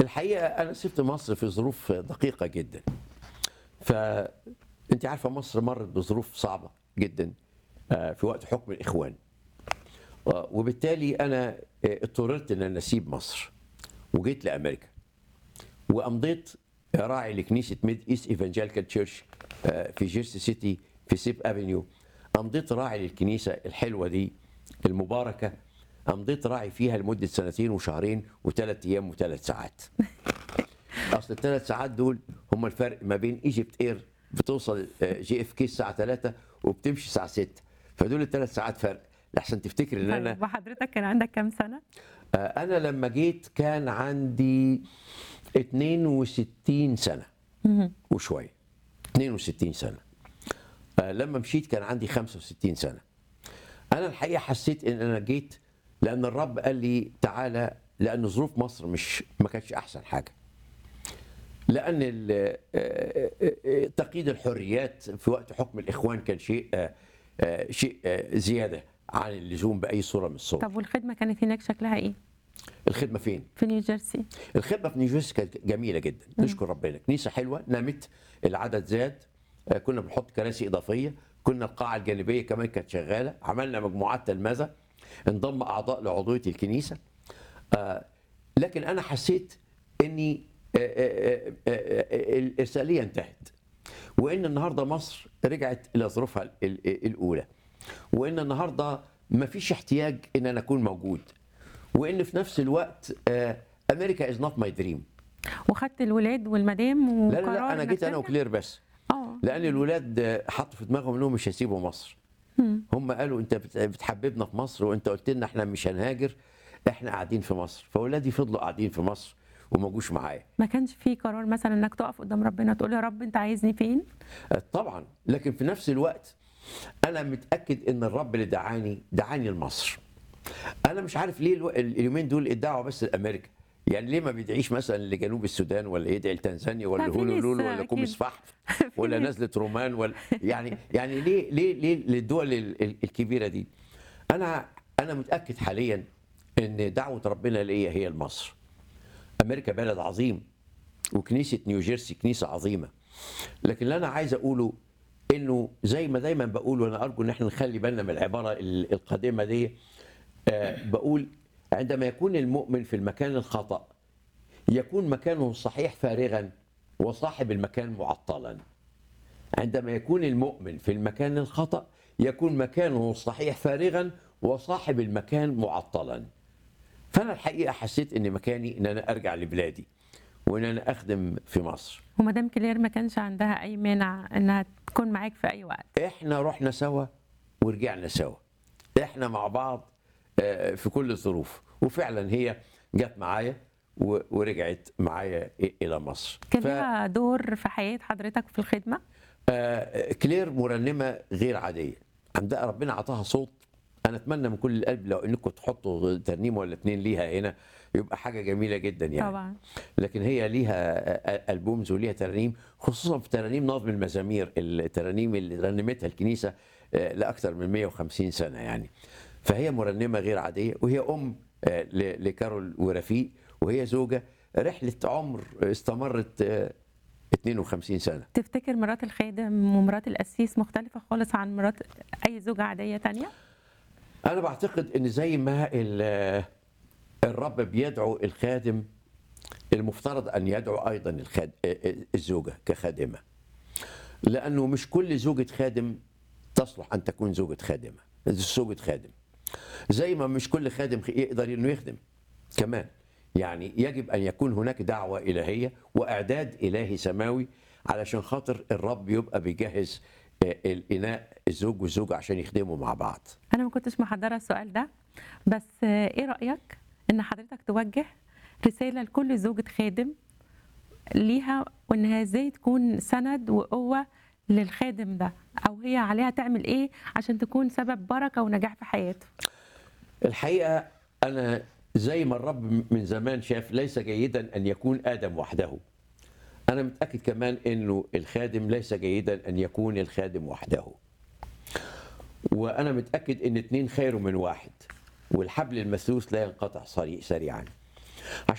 الحقيقه انا سبت مصر في ظروف دقيقه جدا فانت عارفه مصر مرت بظروف صعبه جدا آه، في وقت حكم الاخوان آه، وبالتالي انا آه، اضطررت ان انا اسيب مصر وجيت لامريكا وامضيت راعي لكنيسه ميد ايست ايفانجيليكال تشيرش في جيرسي سيتي في سيب افنيو امضيت راعي للكنيسه الحلوه دي المباركه امضيت راعي فيها لمده سنتين وشهرين وثلاث ايام وثلاث ساعات اصل الثلاث ساعات دول هم الفرق ما بين ايجيبت اير بتوصل جي اف كي الساعه 3 وبتمشي الساعه 6 فدول الثلاث ساعات فرق لحسن تفتكر ان انا طيب وحضرتك كان عندك كام سنه؟ آه، انا لما جيت كان عندي 62 سنه وشويه 62 سنه آه، لما مشيت كان عندي 65 سنه انا الحقيقه حسيت ان انا جيت لان الرب قال لي تعالى لان ظروف مصر مش ما كانتش احسن حاجه لان ال- آه، آه، آه، تقييد الحريات في وقت حكم الاخوان كان شيء آه، آه، شيء آه، زياده عن اللزوم باي صوره من الصور طب والخدمه كانت هناك شكلها ايه؟ الخدمه فين في نيوجيرسي الخدمه في نيوجيرسي كانت جميله جدا نشكر ربنا كنيسه حلوه نامت العدد زاد آه، كنا بنحط كراسي اضافيه كنا القاعه الجانبيه كمان كانت شغاله عملنا مجموعات تلمذه انضم اعضاء لعضويه الكنيسه آه، لكن انا حسيت اني آه، آه، آه، آه، الارساليه انتهت وان النهارده مصر رجعت الى ظروفها ال- ال- الاولى وان النهارده ما فيش احتياج ان انا اكون موجود وان في نفس الوقت آه، امريكا از نوت ماي دريم وخدت الولاد والمدام لا وقرار لا لا انا إنك جيت انا ترجع؟ وكلير بس اه لان الولاد آه، حطوا في دماغهم انهم مش هيسيبوا مصر هم قالوا انت بت- بتحببنا في مصر وانت قلت لنا احنا مش هنهاجر احنا قاعدين في مصر فاولادي فضلوا قاعدين في مصر وما جوش معايا ما كانش في قرار مثلا انك تقف قدام ربنا تقول يا رب انت عايزني فين؟ آه، طبعا لكن في نفس الوقت انا متاكد ان الرب اللي دعاني دعاني لمصر انا مش عارف ليه الو- اليومين دول ادعوا بس لامريكا يعني ليه ما بيدعيش مثلا لجنوب السودان ولا يدعي لتنزانيا ولا لا، في هونولولو ناس ولا أكيد. كومس فحم في ولا ناس. نزله رومان ولا يعني يعني ليه ليه ليه للدول ال- ال- الكبيره دي انا انا متاكد حاليا ان دعوه ربنا ليا هي لمصر امريكا بلد عظيم وكنيسه نيوجيرسي كنيسه عظيمه لكن اللي انا عايز اقوله انه زي ما دايما بقول وانا ارجو ان احنا نخلي بالنا من العباره ال- القادمه دي آه، بقول عندما يكون المؤمن في المكان الخطا يكون مكانه الصحيح فارغا وصاحب المكان معطلا عندما يكون المؤمن في المكان الخطا يكون مكانه الصحيح فارغا وصاحب المكان معطلا فانا الحقيقه حسيت ان مكاني ان انا ارجع لبلادي وان انا اخدم في مصر ومدام كلير ما كانش عندها اي مانع انها تكون معاك في اي وقت احنا رحنا سوا ورجعنا سوا احنا مع بعض آه، في كل الظروف وفعلا هي جت معايا و- ورجعت معايا إ- الى مصر كان ف- لها دور في حياه حضرتك في الخدمه؟ آه، كلير مرنمه غير عاديه عندها ربنا عطاها صوت انا اتمنى من كل القلب لو انكم تحطوا ترنيمه ولا اتنين ليها هنا يبقى حاجه جميله جدا يعني طبعا لكن هي ليها آه، البومز وليها ترانيم خصوصا في ترانيم نظم المزامير الترانيم اللي رنمتها الكنيسه آه، لاكثر من 150 سنه يعني فهي مرنمه غير عاديه وهي ام آه، ل- لكارول ورفيق وهي زوجه رحله عمر استمرت آه، 52 سنه تفتكر مرات الخادم ومرات القسيس مختلفه خالص عن مرات اي زوجه عاديه تانية؟ انا بعتقد ان زي ما ال- الرب بيدعو الخادم المفترض ان يدعو ايضا الخاد... الزوجه كخادمه لانه مش كل زوجة خادم تصلح ان تكون زوجة خادمه زوجة خادم زي ما مش كل خادم يقدر انه يخدم كمان يعني يجب ان يكون هناك دعوه الهيه واعداد الهي سماوي علشان خاطر الرب يبقى بيجهز آه، الاناء الزوج والزوجه عشان يخدموا مع بعض انا ما كنتش محضره السؤال ده بس آه، ايه رايك ان حضرتك توجه رساله لكل زوجة خادم ليها وانها ازاي تكون سند وقوه للخادم ده او هي عليها تعمل ايه عشان تكون سبب بركه ونجاح في حياته الحقيقه انا زي ما الرب من زمان شاف ليس جيدا ان يكون ادم وحده انا متاكد كمان انه الخادم ليس جيدا ان يكون الخادم وحده وانا متاكد ان اتنين خير من واحد والحبل المثلوث لا ينقطع سريع- سريعا